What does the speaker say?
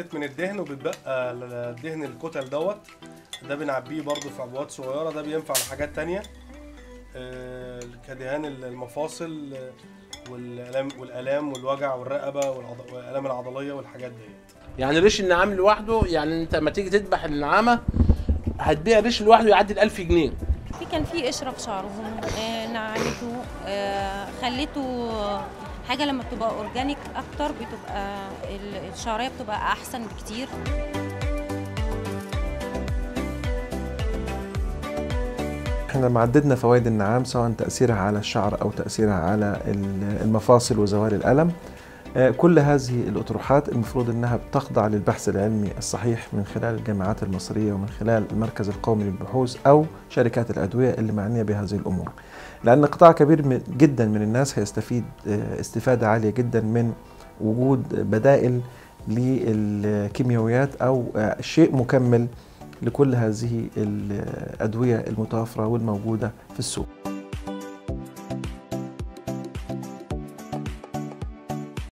زيت من الدهن وبتبقى دهن الكتل دوت ده بنعبيه برضو في عبوات صغيره ده بينفع لحاجات تانية آه، كدهان المفاصل آه، والالام والالام والوجع والرقبه والعض- والالام العضليه والحاجات ديت يعني ريش النعام لوحده يعني انت لما تيجي تذبح النعامه هتبيع ريش لوحده يعدي ال 1000 جنيه في كان في قشره في شعرهم آه، نعمته آه، خليته حاجه لما بتبقى اورجانيك اكتر بتبقى ال- الشعريه بتبقى احسن بكتير احنا لما عددنا فوائد النعام سواء تأثيرها على الشعر أو تأثيرها على المفاصل وزوال الألم آه، كل هذه الأطروحات المفروض أنها بتخضع للبحث العلمي الصحيح من خلال الجامعات المصرية ومن خلال المركز القومي للبحوث أو شركات الأدوية اللي معنية بهذه الأمور لأن قطاع كبير من- جدا من الناس هيستفيد آه، استفادة عالية جدا من وجود بدائل للكيميائيات أو آه، شيء مكمل لكل هذه الأدوية المتوفرة والموجودة في السوق